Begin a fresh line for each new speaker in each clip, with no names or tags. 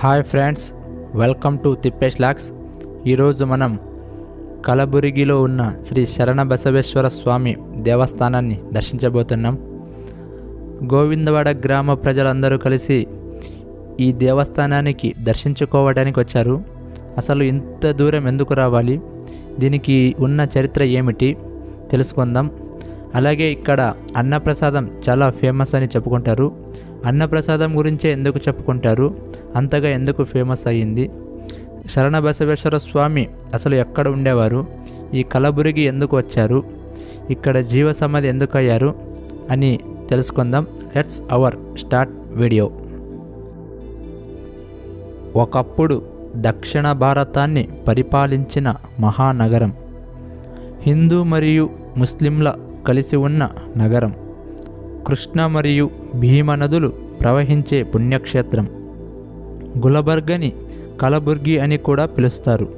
hi friends welcome to Thippesh vlogs ఈరోజు మనం కలబురిగిలో ఉన్న శ్రీ శరణ బసవేశ్వర స్వామి దేవస్థానాన్ని దర్శించబోతున్నాం గోవిందవాడ గ్రామ ప్రజలందరూ కలిసి ఈ దేవస్థానానికి దర్శించుకోవడానికి వచ్చారు అసలు ఇంత దూరం ఎందుకు రావాలి దీనికి ఉన్న చరిత్ర ఏమిటి తెలుసుకుందాం అలాగే ఇక్కడ అన్నప్రసాదం చాలా ఫేమస్ అని చెప్పుకుంటారు అన్నప్రసాదం గురించే ఎందుకు చెప్పుకుంటారు అంతగా ఎందుకు ఫేమస్ అయ్యింది శరణ బసవేశ్వర స్వామి అసలు ఎక్కడ ఉండేవారు ఈ కలబురిగి ఎందుకు వచ్చారు ఇక్కడ జీవ సమాధి ఎందుకు అయ్యారు అని తెలుసుకుందాం లెట్స్ అవర్ స్టార్ట్ వీడియో ఒకప్పుడు దక్షిణ భారతాన్ని పరిపాలించిన మహానగరం హిందూ మరియు ముస్లింల కలిసి ఉన్న నగరం కృష్ణ మరియు భీమ నదులు ప్రవహించే పుణ్యక్షేత్రం గులబర్గని కలబుర్గి అని కూడా పిలుస్తారు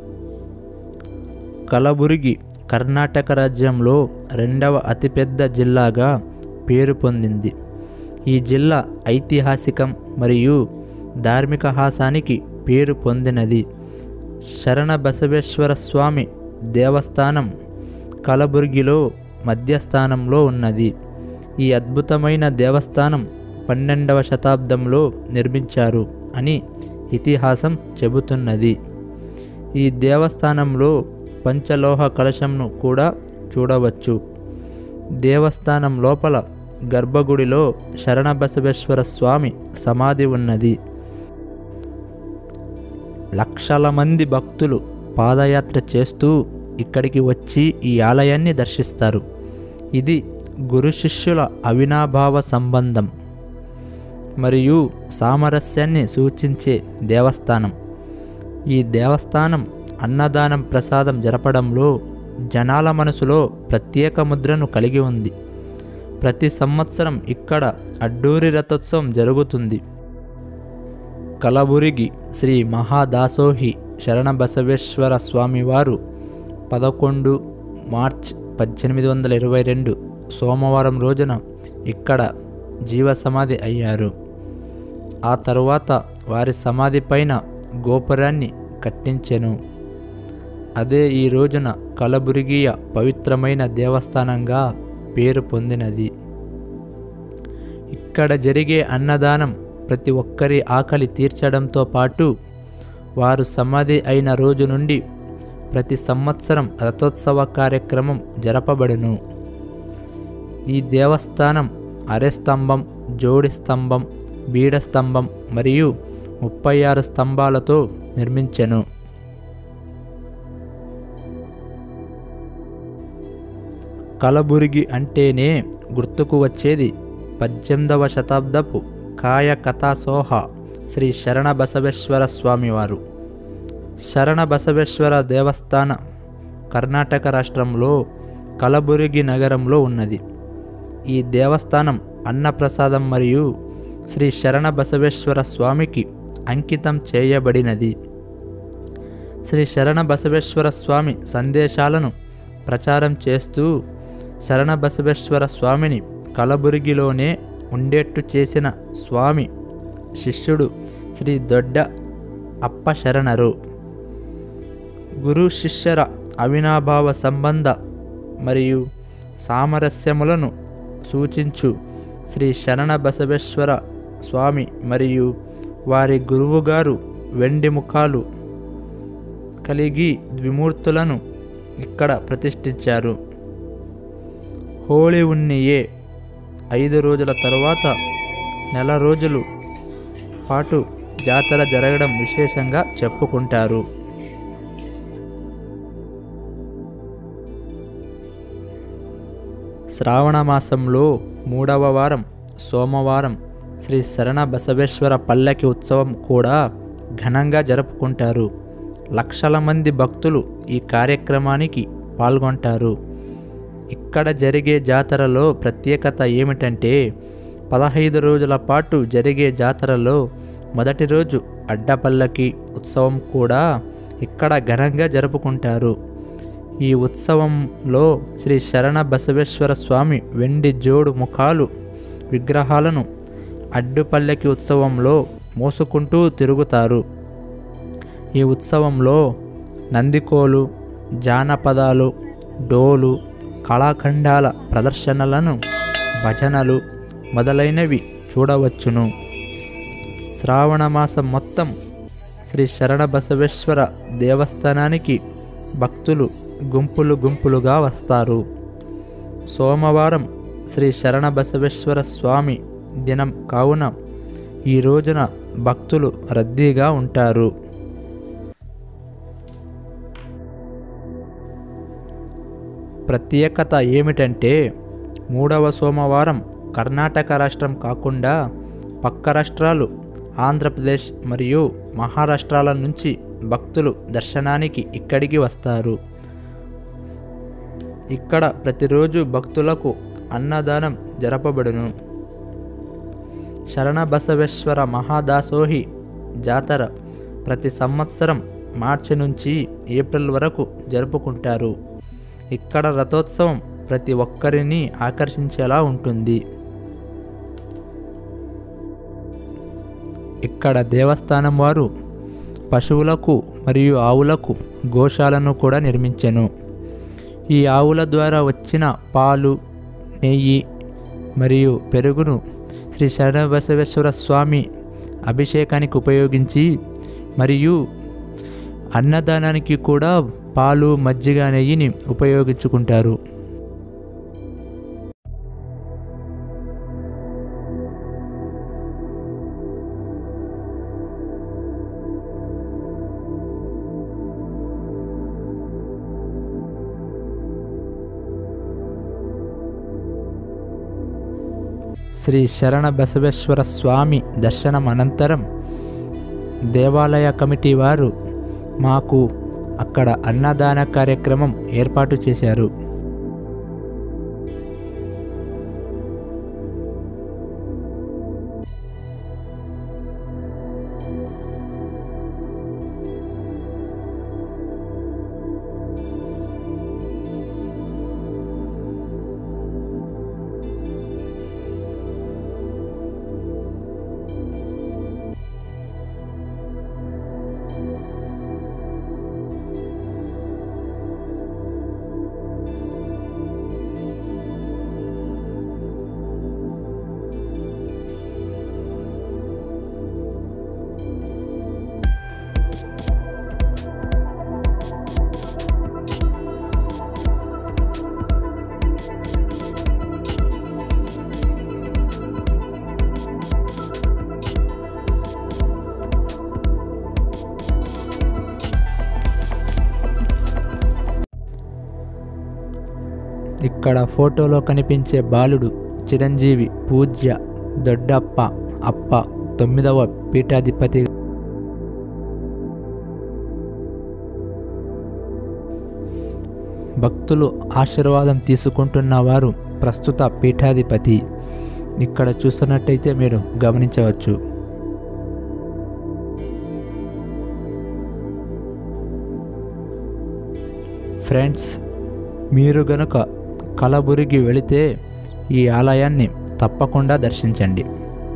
కలబుర్గి కర్ణాటక రాజ్యంలో రెండవ అతిపెద్ద జిల్లాగా పేరు పొందింది ఈ జిల్లా ఐతిహాసికం మరియు ధార్మిక హాసానికి పేరు పొందినది శరణ బసవేశ్వర స్వామి దేవస్థానం కలబుర్గిలో మధ్యస్థానంలో ఉన్నది ఈ అద్భుతమైన దేవస్థానం పన్నెండవ శతాబ్దంలో నిర్మించారు అని ఇతిహాసం చెబుతున్నది ఈ దేవస్థానంలో పంచలోహ కలశంను కూడా చూడవచ్చు దేవస్థానం లోపల గర్భగుడిలో శరణబసవేశ్వర స్వామి సమాధి ఉన్నది లక్షల మంది భక్తులు పాదయాత్ర చేస్తూ ఇక్కడికి వచ్చి ఈ ఆలయాన్ని దర్శిస్తారు ఇది గురు శిష్యుల అవినాభావ సంబంధం మరియు సామరస్యాన్ని సూచించే దేవస్థానం ఈ దేవస్థానం అన్నదానం ప్రసాదం జరపడంలో జనాల మనసులో ప్రత్యేక ముద్రను కలిగి ఉంది ప్రతి సంవత్సరం ఇక్కడ అడ్డూరి రథోత్సవం జరుగుతుంది కలబురిగి శ్రీ మహాదాసోహి శరణ బసవేశ్వర స్వామివారు పదకొండు మార్చ్ పద్దెనిమిది వందల ఇరవై రెండు సోమవారం రోజున ఇక్కడ జీవ సమాధి అయ్యారు ఆ తరువాత వారి సమాధి పైన గోపురాన్ని కట్టించెను అదే ఈ రోజున కలబురిగియ పవిత్రమైన దేవస్థానంగా పేరు పొందినది ఇక్కడ జరిగే అన్నదానం ప్రతి ఒక్కరి ఆకలి తీర్చడంతో పాటు వారు సమాధి అయిన రోజు నుండి ప్రతి సంవత్సరం రథోత్సవ కార్యక్రమం జరపబడును ఈ దేవస్థానం అరెస్తంభం జోడి స్తంభం బీడ స్తంభం మరియు ముప్పై ఆరు స్తంభాలతో నిర్మించెను కలబురిగి అంటేనే గుర్తుకు వచ్చేది పద్దెనిమిదవ శతాబ్దపు కాయ కథాసోహ శ్రీ శరణ బసవేశ్వర స్వామివారు శరణ బసవేశ్వర దేవస్థాన కర్ణాటక రాష్ట్రంలో కలబురిగి నగరంలో ఉన్నది ఈ దేవస్థానం అన్నప్రసాదం మరియు శ్రీ శరణ బసవేశ్వర స్వామికి అంకితం చేయబడినది శ్రీ శరణ బసవేశ్వర స్వామి సందేశాలను ప్రచారం చేస్తూ శరణ బసవేశ్వర స్వామిని కలబురిగిలోనే ఉండేట్టు చేసిన స్వామి శిష్యుడు శ్రీ దొడ్డ అప్ప శరణరు గురు శిష్యర అవినాభావ సంబంధ మరియు సామరస్యములను సూచించు శ్రీ శరణ బసవేశ్వర స్వామి మరియు వారి గురువుగారు వెండి ముఖాలు కలిగి ద్విమూర్తులను ఇక్కడ ప్రతిష్ఠించారు హోళీ ఉన్నియే ఐదు రోజుల తర్వాత నెల రోజులు పాటు జాతర జరగడం విశేషంగా చెప్పుకుంటారు శ్రావణ మాసంలో మూడవ వారం సోమవారం శ్రీ శరణ బసవేశ్వర పల్లకి ఉత్సవం కూడా ఘనంగా జరుపుకుంటారు లక్షల మంది భక్తులు ఈ కార్యక్రమానికి పాల్గొంటారు ఇక్కడ జరిగే జాతరలో ప్రత్యేకత ఏమిటంటే పదహైదు రోజుల పాటు జరిగే జాతరలో మొదటి రోజు అడ్డపల్లకి ఉత్సవం కూడా ఇక్కడ ఘనంగా జరుపుకుంటారు ఈ ఉత్సవంలో శ్రీ శరణ బసవేశ్వర స్వామి వెండి జోడు ముఖాలు విగ్రహాలను అడ్డుపల్లకి ఉత్సవంలో మోసుకుంటూ తిరుగుతారు ఈ ఉత్సవంలో నందికోలు జానపదాలు డోలు కళాఖండాల ప్రదర్శనలను భజనలు మొదలైనవి చూడవచ్చును శ్రావణ మాసం మొత్తం శ్రీ శరణ బసవేశ్వర దేవస్థానానికి భక్తులు గుంపులు గుంపులుగా వస్తారు సోమవారం శ్రీ శరణ బసవేశ్వర స్వామి దినం కావున ఈ రోజున భక్తులు రద్దీగా ఉంటారు ప్రత్యేకత ఏమిటంటే మూడవ సోమవారం కర్ణాటక రాష్ట్రం కాకుండా పక్క రాష్ట్రాలు ఆంధ్రప్రదేశ్ మరియు మహారాష్ట్రాల నుంచి భక్తులు దర్శనానికి ఇక్కడికి వస్తారు ఇక్కడ ప్రతిరోజు భక్తులకు అన్నదానం జరపబడును శరణ బసవేశ్వర మహాదాసోహి జాతర ప్రతి సంవత్సరం మార్చి నుంచి ఏప్రిల్ వరకు జరుపుకుంటారు ఇక్కడ రథోత్సవం ప్రతి ఒక్కరిని ఆకర్షించేలా ఉంటుంది ఇక్కడ దేవస్థానం వారు పశువులకు మరియు ఆవులకు గోశాలను కూడా నిర్మించెను ఈ ఆవుల ద్వారా వచ్చిన పాలు నెయ్యి మరియు పెరుగును శ్రీ శరణబసవేశ్వర స్వామి అభిషేకానికి ఉపయోగించి మరియు అన్నదానానికి కూడా పాలు మజ్జిగ నెయ్యిని ఉపయోగించుకుంటారు శ్రీ శరణ బసవేశ్వర స్వామి దర్శనం అనంతరం దేవాలయ కమిటీ వారు మాకు అక్కడ అన్నదాన కార్యక్రమం ఏర్పాటు చేశారు ఇక్కడ ఫోటోలో కనిపించే బాలుడు చిరంజీవి పూజ్య దొడ్డప్ప అప్ప తొమ్మిదవ పీఠాధిపతి భక్తులు ఆశీర్వాదం తీసుకుంటున్న వారు ప్రస్తుత పీఠాధిపతి ఇక్కడ చూస్తున్నట్టయితే మీరు గమనించవచ్చు ఫ్రెండ్స్ మీరు గనుక కలబురిగి వెళితే ఈ ఆలయాన్ని తప్పకుండా దర్శించండి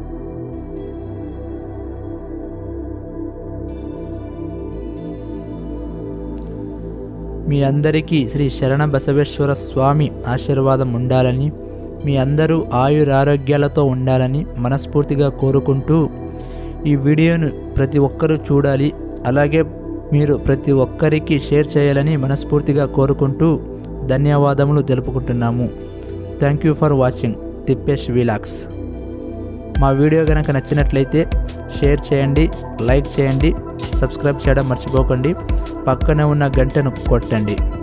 మీ అందరికీ శ్రీ శరణ బసవేశ్వర స్వామి ఆశీర్వాదం ఉండాలని మీ అందరూ ఆయురారోగ్యాలతో ఉండాలని మనస్ఫూర్తిగా కోరుకుంటూ ఈ వీడియోను ప్రతి ఒక్కరూ చూడాలి అలాగే మీరు ప్రతి ఒక్కరికి షేర్ చేయాలని మనస్ఫూర్తిగా కోరుకుంటూ ధన్యవాదములు తెలుపుకుంటున్నాము thank you for watching Thippesh vlogs మా వీడియో కనుక నచ్చినట్లయితే షేర్ చేయండి లైక్ చేయండి సబ్స్క్రైబ్ చేయడం మర్చిపోకండి పక్కనే ఉన్న గంటను కొట్టండి